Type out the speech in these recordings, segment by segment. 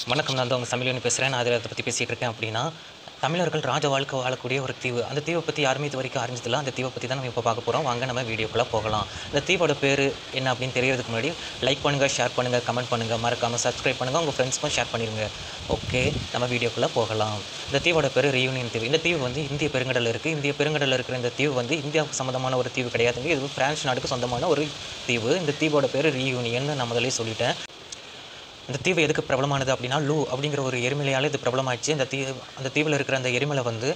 வணக்கம் நான் தான் உங்கள் சமையல் பேசுகிறேன் நான் அதில் அதை பற்றி பேசிகிட்டு இருக்கேன் அப்படின்னா தமிழர்கள் ராஜ வாழ்க்கை வாழக்கூடிய ஒரு தீவு அந்த தீவை பற்றி யாருமே இது வரைக்கும் அறிஞ்சதில்ல அந்த தீவை பற்றி தான் நம்ம இப்போ பார்க்க போகிறோம் வாங்க நம்ம வீடியோக்குள்ளே போகலாம் இந்த தீவோட பேர் என்ன அப்படின்னு தெரியறதுக்கு முன்னாடி லைக் பண்ணுங்கள் ஷேர் பண்ணுங்கள் கமெண்ட் பண்ணுங்கள் மறக்காமல் சப்ஸ்கிரைப் பண்ணுங்கள் உங்கள் ஃப்ரெண்ட்ஸ்க்கும் ஷேர் பண்ணிடுங்க ஓகே நம்ம வீடியோக்குள்ளே போகலாம் இந்த தீவோட பேர் ரியூனியன் தீவு இந்த தீவு வந்து இந்திய பெருங்கடலில் இருக்குது இந்திய பெருங்கடலில் இருக்கிற இந்த தீவு வந்து இந்தியாவுக்கு சம்மந்தமான ஒரு தீவு கிடையாதுங்க இது பிரான்ஸ் நாட்டுக்கு சொந்தமான ஒரு தீவு இந்த தீவோட பேர் ரீயூனியன் நான் முதலே சொல்லிட்டேன் இந்த தீவு எதுக்கு பிரபலமானது அப்படின்னா லூ அப்படிங்கிற ஒரு எரிமலையால் இது பிரபலமாயிடுச்சு இந்த தீவு அந்த தீவில் இருக்கிற அந்த எரிமலை வந்து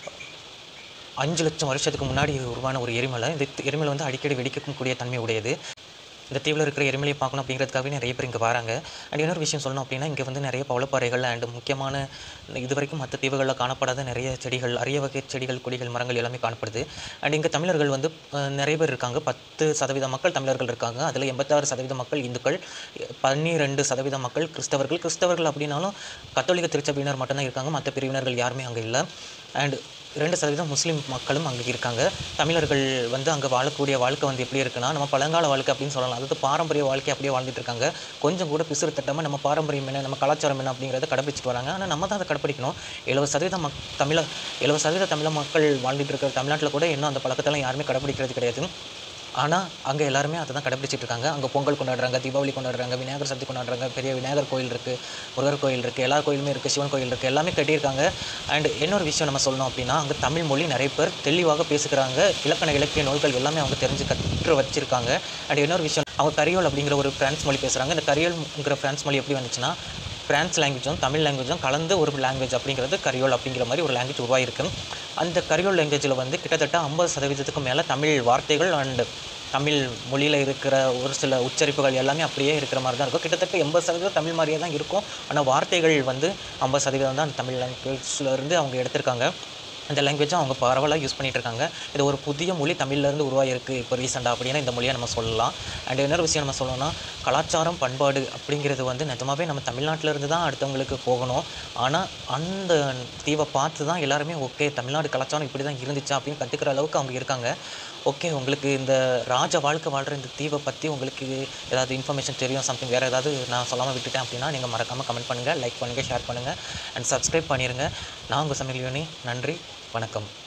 அஞ்சு லட்சம் வருஷத்துக்கு முன்னாடி உருவான ஒரு எரிமலை இந்த தி- எரிமலை வந்து அடிக்கடி வெடிக்கக்கூடிய தன்மை உடையது இந்த தீவில் இருக்கிற எரிமலையை பார்க்கணும் அப்படிங்கிறதுக்காகவே நிறைய பேர் இங்கே வராங்க அண்ட் இன்னொரு விஷயம் சொல்லணும் அப்படின்னா இங்கே வந்து நிறைய பவளப்பாறைகள் அண்ட் முக்கியமான இது வரைக்கும் மற்ற தீவுகளில் காணப்படாத நிறைய செடிகள் அரிய வகை செடிகள் கொடிகள் மரங்கள் எல்லாமே காணப்படுது அண்ட் இங்கே தமிழர்கள் வந்து அஹ், நிறைய பேர் இருக்காங்க பத்து சதவீத மக்கள் தமிழர்கள் இருக்காங்க அதில் எண்பத்தாறு சதவீத மக்கள் இந்துக்கள் பன்னிரெண்டு சதவீத மக்கள் கிறிஸ்தவர்கள் கிறிஸ்தவர்கள் அப்படின்னாலும் கத்தோலிக்க திருச்சபையினர் மட்டும்தான் இருக்காங்க மற்ற பிரிவினர்கள் யாருமே அங்கே இல்லை அண்ட் ரெண்டு சதவீதம் முஸ்லீம் மக்களும் அங்கே இருக்காங்க தமிழர்கள் வந்து அங்கே வாழக்கூடிய வாழ்க்கை வந்து எப்படி இருக்குன்னா நம்ம பழங்கால வாழ்க்கை அப்படின்னு சொல்லலாம் அதாவது பாரம்பரிய வாழ்க்கை அப்படியே வாழ்ந்துட்டு இருக்காங்க கொஞ்சம் கூட பிசுறு தட்டாமல் நம்ம பாரம்பரியம் என்ன நம்ம கலாச்சாரம் என்ன அப்படிங்கிறத கடைபிடிச்சிட்டு வராங்க ஆனால் நம்ம தான் அதை கடைப்பிடிக்கணும் எழுபது சதவீதம் மக் தமிழ எழுபது சதவீத தமிழ மக்கள் வாழ்ந்துட்டு இருக்கிற தமிழ்நாட்டில் கூட இன்னும் அந்த பழக்கத்தெல்லாம் யாருமே கடைப்பிடிக்கிறது கிடையாது ஆனால் அங்கே எல்லாருமே அதை தான் கடைப்பிடிச்சிட்டு இருக்காங்க அங்கே பொங்கல் கொண்டாடுறாங்க தீபாவளி கொண்டாடுறாங்க விநாயகர் சதுர்த்தி கொண்டாடுறாங்க பெரிய விநாயகர் கோயில் இருக்குது முருகர் கோயில் இருக்குது எல்லா கோயிலுமே இருக்குது சிவன் கோயில் இருக்குது எல்லாமே கட்டியிருக்காங்க அண்ட் இன்னொரு விஷயம் நம்ம சொல்லணும் அப்படின்னா அங்கே தமிழ் மொழி நிறைய பேர் தெளிவாக பேசுகிறாங்க இலக்கண இலக்கிய நூல்கள் எல்லாமே அவங்க தெரிஞ்சு கற்று வச்சிருக்காங்க அண்ட் இன்னொரு விஷயம் அவங்க கரியோல் அப்படிங்கிற ஒரு பிரான்ஸ் மொழி பேசுகிறாங்க இந்த கரியோல்ங்கிற பிரான்ஸ் மொழி எப்படி வந்துச்சுன்னா பிரான்ஸ் லாங்குவேஜும் தமிழ் லாங்குவேஜும் கலந்து ஒரு லாங்குவேஜ் அப்படிங்கிறது கரியோல் அப்படிங்கிற மாதிரி ஒரு லாங்குவேஜ் உருவாயிருக்கு அந்த கரியோல் லாங்குவேஜில் வந்து கிட்டத்தட்ட ஐம்பது சதவீதத்துக்கும் மேலே தமிழ் வார்த்தைகள் அண்ட் தமிழ் மொழியில் இருக்கிற ஒரு சில உச்சரிப்புகள் எல்லாமே அப்படியே இருக்கிற மாதிரி தான் இருக்கும் கிட்டத்தட்ட எண்பது சதவீதம் தமிழ் மாதிரியே தான் இருக்கும் ஆனால் வார்த்தைகள் வந்து ஐம்பது சதவீதம் தான் தமிழ் லாங்குவேஜில் இருந்து அவங்க எடுத்திருக்காங்க அந்த லாங்குவேஜை அவங்க பரவலாக யூஸ் பண்ணிட்டு இருக்காங்க இது ஒரு புதிய மொழி தமிழ்லேருந்து உருவாகிருக்கு இப்போ ரீசெண்டாக அப்படின்னா இந்த மொழியை நம்ம சொல்லலாம் அண்ட் இன்னொரு விஷயம் நம்ம சொல்லணும்னா கலாச்சாரம் பண்பாடு அப்படிங்கிறது வந்து நிஜமாவே நம்ம தமிழ்நாட்டுல இருந்து தான் அடுத்தவங்களுக்கு போகணும் ஆனால் அந்த தீவை பார்த்து தான் எல்லாருமே ஓகே தமிழ்நாடு கலாச்சாரம் இப்படி தான் இருந்துச்சா அப்படின்னு கற்றுக்கிற அளவுக்கு அவங்க இருக்காங்க ஓகே உங்களுக்கு இந்த ராஜ வாழ்க்கை வாழ்கிற இந்த தீவை பற்றி உங்களுக்கு ஏதாவது இன்ஃபர்மேஷன் தெரியும் சம்திங் வேறு ஏதாவது நான் சொல்லாமல் விட்டுட்டேன் அப்படின்னா நீங்கள் மறக்காமல் கமெண்ட் பண்ணுங்கள் லைக் பண்ணுங்கள் ஷேர் பண்ணுங்கள் அண்ட் சப்ஸ்கிரைப் பண்ணிடுங்க நான் உங்கள் சமையல் யோனி நன்றி வணக்கம்